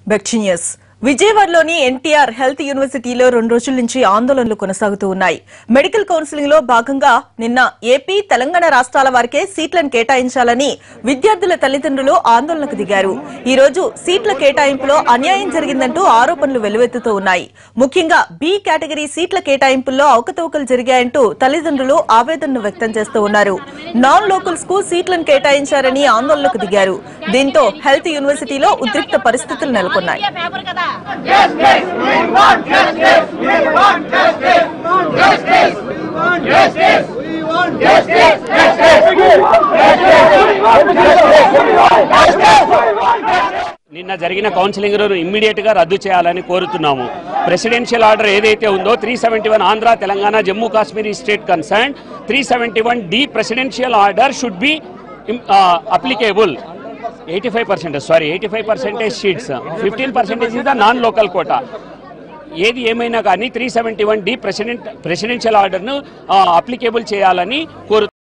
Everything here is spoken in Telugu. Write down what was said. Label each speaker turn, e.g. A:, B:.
A: బెక్చి న్యూస్ విజయవాడలోని ఎన్టీఆర్ హెల్త్ యూనివర్సిటీలో రెండు రోజుల నుంచి ఆందోళనలు కొనసాగుతూ ఉన్నాయి మెడికల్ కౌన్సిలింగ్ లో భాగంగా నిన్న ఏపీ తెలంగాణ రాష్ట్రాల వారికే సీట్లను కేటాయించాలని విద్యార్థుల తల్లిదండ్రులు ఆందోళనకు దిగారు ఈ రోజు సీట్ల కేటాయింపులో అన్యాయం జరిగిందంటూ ఆరోపణలు వెల్లువెత్తుతూ ఉన్నాయి ముఖ్యంగా బి కేటగిరీ సీట్ల కేటాయింపుల్లో అవకతవకలు జరిగాయంటూ తల్లిదండ్రులు ఆవేదనను వ్యక్తం చేస్తూ ఉన్నారు నాన్ లోకల్స్ కు సీట్లను కేటాయించారని ఆందోళనకు దిగారు దీంతో హెల్త్ యూనివర్సిటీలో ఉద్రిక్త పరిస్థితులు నెలకొన్నాయి
B: పేపర్ కదా
C: నిన్న జరిగిన కౌన్సిలింగ్ ఇమ్మీడియట్ గా రద్దు చేయాలని కోరుతున్నాము ప్రెసిడెన్షియల్ ఆర్డర్ ఏదైతే ఉందో three seventy one Andhra Telangana Jammu Kashmir state concern three seventy one D presidential order should be applicable eighty five percent sorry eighty five percentage seats fifteen percentage is the non local quota ఏది ఏమైనా కానీ three seventy one D president presidential ఆర్డర్ను అప్లికేబుల్ చేయాలని కోరు